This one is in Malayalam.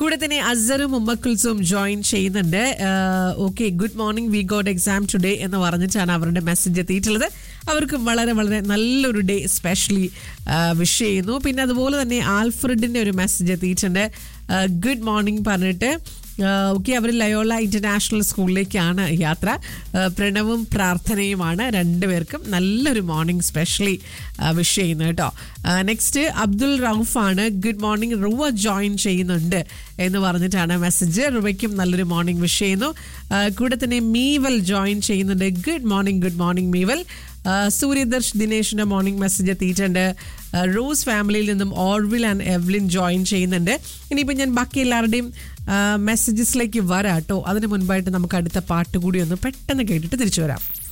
കൂടെ തന്നെ അസറും ഉമ്മക്കുൽസും ജോയിൻ ചെയ്യുന്നുണ്ട് okay good morning we got exam today എന്ന് പറഞ്ഞിട്ടാണ് അവരുടെ മെസ്സേജ് എത്തിയിട്ടുള്ളത് അവർക്ക് വളരെ വളരെ നല്ലൊരു ഡേ സ്പെഷ്യലി വിഷ് ചെയ്യുന്നു പിന്നെ അതുപോലെ തന്നെ ആൽഫ്രഡിന്റെ ഒരു മെസ്സേജ് എത്തിയിട്ടുണ്ട് ഗുഡ് മോർണിംഗ് പറഞ്ഞിട്ട് ഓക്കെ അവർ ലയോള ഇന്റർനാഷണൽ സ്കൂളിലേക്കാണ് യാത്ര ആ, പ്രണവും പ്രാർത്ഥനയുമാണ് രണ്ടുപേർക്കും നല്ലൊരു മോർണിംഗ് സ്പെഷ്യലി വിഷ് ചെയ്യുന്നു കേട്ടോ നെക്സ്റ്റ് അബ്ദുൾ റൌഫാണ് ഗുഡ് മോർണിംഗ് റുവ ജോയിൻ ചെയ്യുന്നുണ്ട് എന്ന് പറഞ്ഞിട്ടാണ് മെസ്സേജ് റുവയ്ക്കും നല്ലൊരു മോർണിംഗ് വിഷ് ചെയ്യുന്നു ആ, കൂടെ തന്നെ മീവൽ ജോയിൻ ചെയ്യുന്നുണ്ട് ഗുഡ് മോർണിംഗ് ഗുഡ് മോർണിംഗ് മീവൽ ആ, സൂര്യദർശ് ദിനേശിന്റെ മോർണിംഗ് മെസ്സേജ് എത്തിയിട്ടുണ്ട് ആ, റോസ് ഫാമിലിയിൽ നിന്നും ഓർവിൽ ആൻഡ് എവ്ലിൻ ജോയിൻ ചെയ്യുന്നുണ്ട് ഇനിയിപ്പോൾ ഞാൻ ബാക്കി എല്ലാവരുടെയും മെസ്സേജസിലേക്ക് വരാം കേട്ടോ അതിന് മുൻപായിട്ട് നമുക്ക് അടുത്ത പാട്ട് കൂടി ഒന്ന് പെട്ടെന്ന് കേട്ടിട്ട് തിരിച്ചു വരാം